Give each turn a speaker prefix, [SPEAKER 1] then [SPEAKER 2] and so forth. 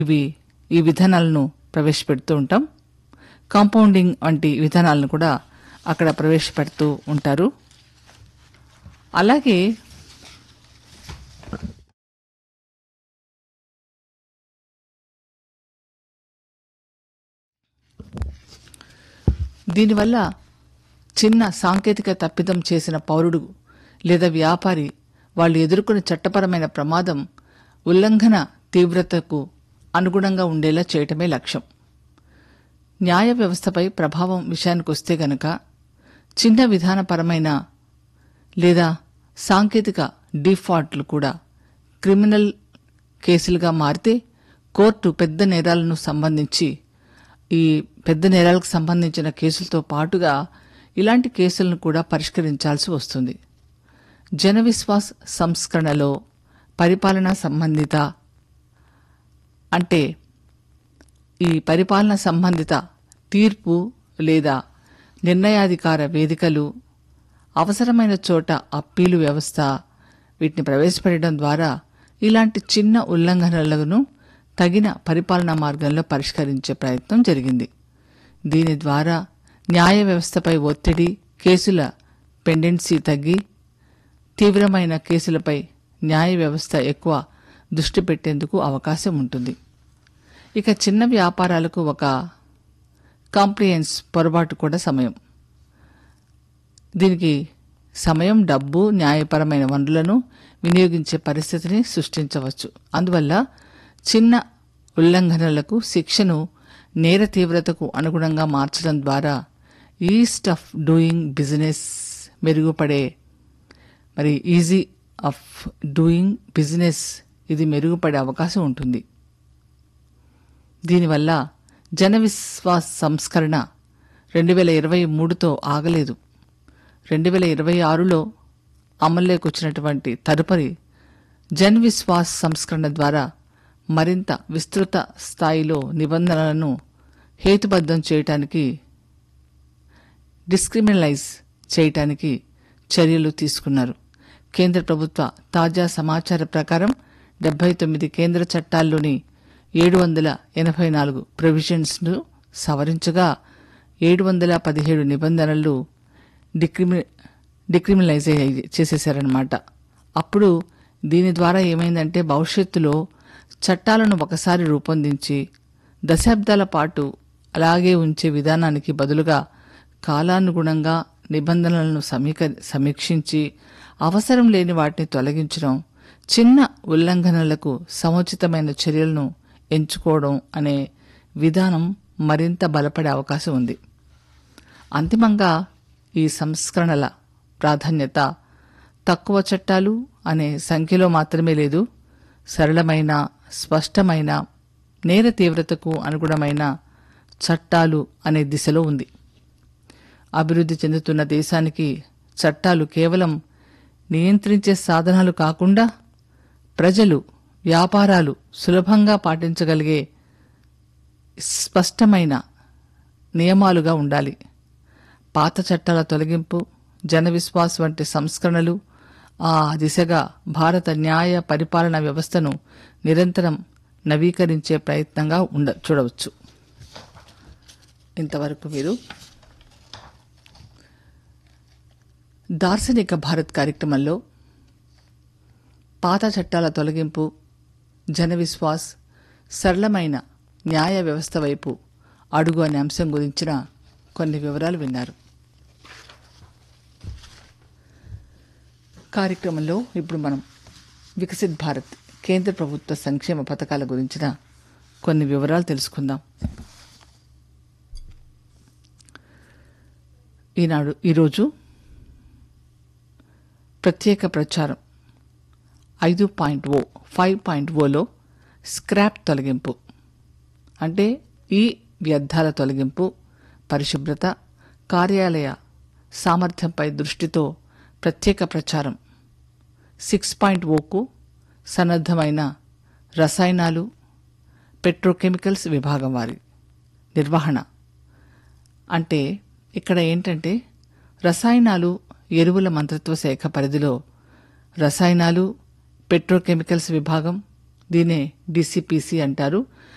[SPEAKER 1] ఇవి ఈ విధానాలను ప్రవేశపెడుతూ ఉంటాం కాంపౌండింగ్ వంటి విధానాలను కూడా అక్కడ ప్రవేశపెడుతూ ఉంటారు అలాగే దీనివల్ల చిన్న సాంకేతిక తప్పిదం చేసిన పౌరుడు లేదా వ్యాపారి వాళ్ళు ఎదుర్కొనే చట్టపరమైన ప్రమాదం ఉల్లంఘన తీవ్రతకు అనుగుణంగా ఉండేలా చేయటమే లక్ష్యం న్యాయ వ్యవస్థపై ప్రభావం విషయానికొస్తే గనక చిన్న విధానపరమైన లేదా సాంకేతిక డిఫాల్ట్లు కూడా క్రిమినల్ కేసులుగా మారితే కోర్టు పెద్ద నేరాలను సంబంధించి ఈ పెద్ద నేరాలకు సంబంధించిన కేసులతో పాటుగా ఇలాంటి కేసులను కూడా పరిష్కరించాల్సి వస్తుంది జన విశ్వాస్ సంస్కరణలో పరిపాలనా సంబంధిత అంటే ఈ పరిపాలన సంబంధిత తీర్పు లేదా నిర్ణయాధికార వేదికలు అవసరమైన చోట అప్పీలు వ్యవస్థ వీటిని ప్రవేశపెట్టడం ద్వారా ఇలాంటి చిన్న ఉల్లంఘనలను తగిన పరిపాలనా మార్గంలో పరిష్కరించే ప్రయత్నం జరిగింది దీని ద్వారా న్యాయ వ్యవస్థపై ఒత్తిడి కేసుల పెండెన్సీ తగ్గి తీవ్రమైన కేసులపై న్యాయ వ్యవస్థ ఎక్కువ దృష్టి పెట్టేందుకు అవకాశం ఉంటుంది ఇక చిన్న వ్యాపారాలకు ఒక కాంప్లియన్స్ పొరపాటు కూడా సమయం దీనికి సమయం డబ్బు న్యాయపరమైన వనరులను వినియోగించే పరిస్థితిని సృష్టించవచ్చు అందువల్ల చిన్న ఉల్లంఘనలకు శిక్షను నేర తీవ్రతకు అనుగుణంగా మార్చడం ద్వారా ఈస్ట్ ఆఫ్ డూయింగ్ బిజినెస్ మెరుగుపడే మరి ఈజీ ఆఫ్ డూయింగ్ బిజినెస్ ఇది మెరుగుపడే అవకాశం ఉంటుంది దీనివల్ల జన విశ్వాస్ సంస్కరణ రెండు వేల ఇరవై మూడుతో ఆగలేదు రెండు వేల ఇరవై ఆరులో అమల్లోకి వచ్చినటువంటి తదుపరి జన్ విశ్వాస్ సంస్కరణ ద్వారా మరింత విస్తృత స్థాయిలో నిబంధనలను హేతుబద్ధం చేయటానికి డిస్క్రిమినలైజ్ చేయటానికి చర్యలు తీసుకున్నారు కేంద్ర ప్రభుత్వ తాజా సమాచార ప్రకారం డెబ్బై తొమ్మిది కేంద్ర చట్టాల్లోని ఏడు వందల ఎనభై నాలుగు ప్రొవిజన్స్ను సవరించగా ఏడు వందల పదిహేడు నిబంధనలు డిక్రిమి డిక్రిమినలైజ్ అయ్యి- చేసేశారనమాట అప్పుడు దీని ద్వారా ఏమైందంటే భవిష్యత్తులో చట్టాలను ఒకసారి రూపొందించి దశాబ్దాల పాటు అలాగే ఉంచే విధానానికి బదులుగా కాలానుగుణంగా నిబంధనలను సమీక సమీక్షించి అవసరం లేని వాటిని తొలగించడం చిన్న ఉల్లంఘనలకు సముచితమైన చర్యలను ఎంచుకోవడం అనే విధానం మరింత బలపడే అవకాశం ఉంది అంతిమంగా ఈ సంస్కరణల ప్రాధాన్యత తక్కువ చట్టాలు అనే సంఖ్యలో మాత్రమే లేదు సరళమైన స్పష్టమైన నేర తీవ్రతకు అనుగుణమైన చట్టాలు అనే దిశలో ఉంది అభివృద్ధి చెందుతున్న దేశానికి చట్టాలు కేవలం నియంత్రించే సాధనాలు కాకుండా ప్రజలు వ్యాపారాలు సులభంగా పాటించగలిగే స్పష్టమైన నియమాలుగా ఉండాలి పాత చట్టాల తొలగింపు జన విశ్వాస్ వంటి సంస్కరణలు ఆ దిశగా భారత న్యాయ పరిపాలన వ్యవస్థను నిరంతరం నవీకరించే ప్రయత్నంగా ఉండ చూడవచ్చు ఇంతవరకు మీరు దార్శనిక భారత్ కార్యక్రమంలో పాత చట్టాల తొలగింపు జన విశ్వాస్ సరళమైన న్యాయ వ్యవస్థ వైపు అడుగు అనే అంశం గురించిన కొన్ని వివరాలు విన్నారు కార్యక్రమంలో ఇప్పుడు మనం వికసిత్ భారత్ కేంద్ర ప్రభుత్వ సంక్షేమ పథకాల గురించిన కొన్ని వివరాలు తెలుసుకుందాం ఈనాడు ఈరోజు ప్రత్యేక ప్రచారం ఐదు పాయింట్ ఓ ఫైవ్ పాయింట్ ఓలో స్క్రాప్ తొలగింపు అంటే ఈ వ్యర్థాల తొలగింపు పరిశుభ్రత కార్యాలయ సామర్థ్యంపై దృష్టితో ప్రత్యేక ప్రచారం సిక్స్ పాయింట్ ఓకు సన్నద్ధమైన రసాయనాలు పెట్రోకెమికల్స్ విభాగం వారి నిర్వహణ అంటే ఇక్కడ ఏంటంటే రసాయనాలు ఎరువుల మంత్రిత్వ శాఖ పరిధిలో రసాయనాలు పెట్రోకెమికల్స్ విభాగం దీనే డిసిపిసి అంటారు